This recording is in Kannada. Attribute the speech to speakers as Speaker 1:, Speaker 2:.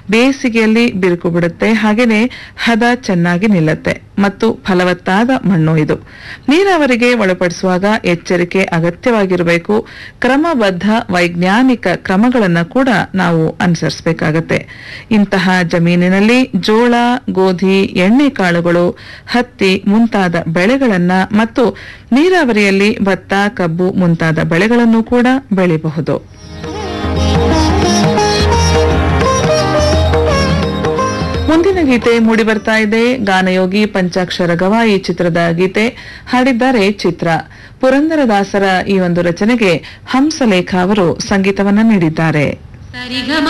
Speaker 1: ಬೇಸಿಗೆಯಲ್ಲಿ ಬಿರುಕು ಬಿಡುತ್ತೆ ಹಾಗೇನೆ ಹದ ಚೆನ್ನಾಗಿ ನಿಲ್ಲುತ್ತೆ ಮತ್ತು ಫಲವತ್ತಾದ ಮಣ್ಣು ಇದು ನೀರಾವರಿಗೆ ಒಳಪಡಿಸುವಾಗ ಎಚ್ಚರಿಕೆ ಅಗತ್ಯವಾಗಿರಬೇಕು ಕ್ರಮಬದ್ಧ ವೈಜ್ಞಾನಿಕ ಕ್ರಮಗಳನ್ನು ಕೂಡ ನಾವು ಅನುಸರಿಸಬೇಕಾಗತ್ತೆ ಇಂತಹ ಜಮೀನಿನಲ್ಲಿ ಜೋಳ ಗೋಧಿ ಎಣ್ಣೆ ಕಾಳುಗಳು ಹತ್ತಿ ಮುಂತಾದ ಬೆಳೆಗಳನ್ನ ಮತ್ತು ನೀರಾವರಿಯಲ್ಲಿ ಭತ್ತ ಕಬ್ಬು ಮುಂತಾದ ಬೆಳೆಗಳನ್ನು ಕೂಡ ಬೆಳೆಯಬಹುದು ಮುಂದಿನ ಗೀತೆ ಮೂಡಿ ಬರ್ತಾ ಇದೆ ಗಾನಯೋಗಿ ಪಂಚಾಕ್ಷರ ಗವಾಯಿ ಚಿತ್ರದ ಗೀತೆ ಹಾಡಿದ್ದಾರೆ ಚಿತ್ರ ಪುರಂದರದಾಸರ ಈ ಒಂದು ರಚನೆಗೆ ಹಂಸಲೇಖ ಅವರು ಸಂಗೀತವನ್ನ ನೀಡಿದ್ದಾರೆ
Speaker 2: ಸರಿಗಮ